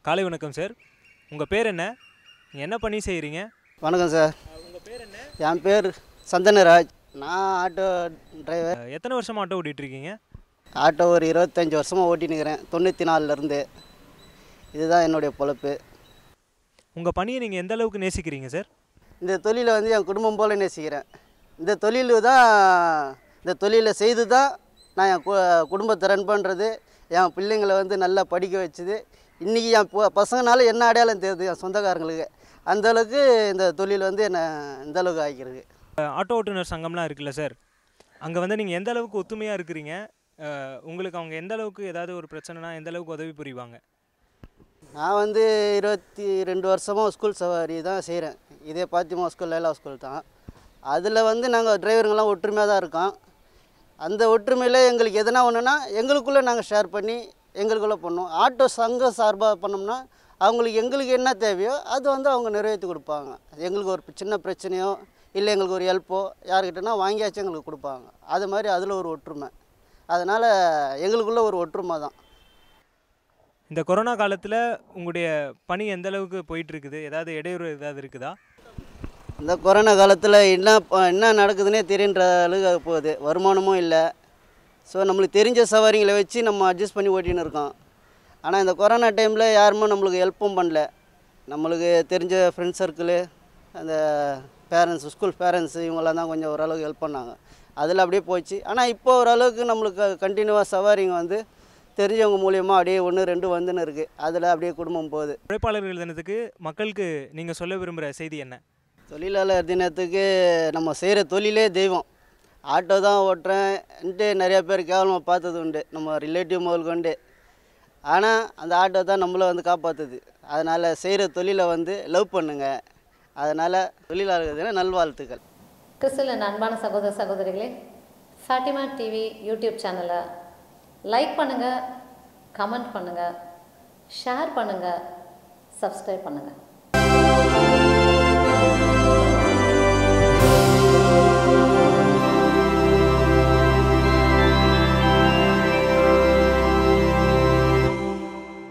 காலை வணக்கம் சார் உங்கள் பேர் என்ன நீங்கள் என்ன பணி செய்கிறீங்க வணக்கம் சார் உங்கள் பேர் என்ன என் பேர் சந்தனராஜ் நான் ஆட்டோ டிரைவர் எத்தனை வருஷமாக ஆட்டோ ஓட்டிகிட்டு இருக்கீங்க ஆட்டோ ஒரு இருபத்தஞ்சி வருஷமாக ஓட்டினுக்கிறேன் தொண்ணூற்றி நாலுலேருந்து இதுதான் என்னுடைய பொழப்பு உங்கள் பணியை நீங்கள் எந்த அளவுக்கு நேசிக்கிறீங்க சார் இந்த தொழிலை வந்து என் குடும்பம் போல் நேசிக்கிறேன் இந்த தொழில் தான் இந்த தொழிலை செய்து தான் நான் என் கு- குடும்பத்தை ரன் பண்ணுறது என் பிள்ளைங்களை வந்து நல்லா படிக்க வச்சுது இன்றைக்கி என் பு- பசங்கனால என்ன அடையாளம் தெரியுது என் சொந்தக்காரங்களுக்கு அந்த அளவுக்கு இந்த தொழில் வந்து என்னை இந்த அளவுக்கு ஆக்கியிருக்கு அஹ், ஆட்டோ ஓட்டுநர் சங்கம்லாம் இருக்குல்ல சார் அங்கே வந்து நீங்கள் எந்த அளவுக்கு ஒத்துமையாக இருக்கிறீங்க அஹ், உங்களுக்கு அவங்க எந்த அளவுக்கு ஏதாவது ஒரு பிரச்சனைனா எந்த அளவுக்கு உதவி புரிவாங்க நான் வந்து இருபத்தி ரெண்டு வருஷமாக ஸ்கூல் சவாரி தான் செய்கிறேன் இதே பாத்திமா ஸ்கூல் லைலா ஸ்கூல் தான் அதில் வந்து நாங்கள் டிரைவருங்கெல்லாம் ஒற்றுமையாக தான் இருக்கோம் அந்த ஒற்றுமையில் எங்களுக்கு எதனா ஒன்றுனா எங்களுக்குள்ளே நாங்கள் ஷேர் பண்ணி எங்களுக்குள்ளே பண்ணோம் ஆட்டோ சங்கம் சார்பாக பண்ணோம்னா அவங்களுக்கு எங்களுக்கு என்ன தேவையோ அது வந்து அவங்க நிறைவேற்றி கொடுப்பாங்க எங்களுக்கு ஒரு சின்ன பிரச்சனையோ இல்லை எங்களுக்கு ஒரு ஹெல்ப்போ யார்கிட்டனா வாங்கியாச்சும் எங்களுக்கு கொடுப்பாங்க அது மாதிரி அதில் ஒரு ஒற்றுமை அதனால் எங்களுக்குள்ள ஒரு ஒற்றுமை தான் இந்த கொரோனா காலத்தில் உங்களுடைய பணி எந்த அளவுக்கு போயிட்டு இருக்குது ஏதாவது இடையூறு ஏதாவது இருக்குதா இந்த கொரோனா காலத்தில் என்ன ப- என்ன நடக்குதுன்னே தெரியுன்ற அளவுக்கு போகுது வருமானமும் இல்லை ஸோ நம்மளுக்கு தெரிஞ்ச சவாரிங்களை வச்சு நம்ம அட்ஜஸ்ட் பண்ணி ஓட்டின்னு இருக்கோம் ஆனால் இந்த கொரோனா டைமில் யாருமே நம்மளுக்கு ஹெல்ப்பும் பண்ணல நம்மளுக்கு தெரிஞ்ச ஃப்ரெண்ட்ஸ் சர்க்கிளு அந்த பேரண்ட்ஸ் ஸ்கூல் பேரண்ட்ஸ் இவங்கெல்லாம் தான் கொஞ்சம் ஓரளவுக்கு ஹெல்ப் பண்ணாங்க அதில் அப்படியே போச்சு ஆனால் இப்போ ஓரளவுக்கு நம்மளுக்கு கண்டினியூவாக சவாரிங்க வந்து தெரிஞ்சவங்க மூலியமாக அப்படியே ஒன்று ரெண்டு வந்துன்னு இருக்குது அதில் அப்படியே குடும்பம் போகுது உழைப்பாளர்கள் தினத்துக்கு மக்களுக்கு நீங்கள் சொல்ல விரும்புகிற செய்தி என்ன தொழிலாளர் தினத்துக்கு நம்ம செய்கிற தொழிலே தெய்வம் ஆட்டோ தான் ஓட்டுறேன்ட்டு நிறையா பேர் கேவலமாக பார்த்தது உண்டு நம்ம ரிலேட்டிவ் முதல் கொண்டு ஆனால் அந்த ஆட்டோ தான் நம்மளை வந்து காப்பாற்றுது அதனால் செய்கிற தொழிலை வந்து லவ் பண்ணுங்க அதனால் தொழிலாளர் தின நல்வாழ்த்துக்கள் கிறிஸ்துவின் அன்பான சகோதர சகோதரிகளே ஃபாட்டிமா டிவி யூடியூப் சேனலை லைக் பண்ணுங்கள் கமெண்ட் பண்ணுங்கள் ஷேர் பண்ணுங்கள் சப்ஸ்கிரைப் பண்ணுங்கள்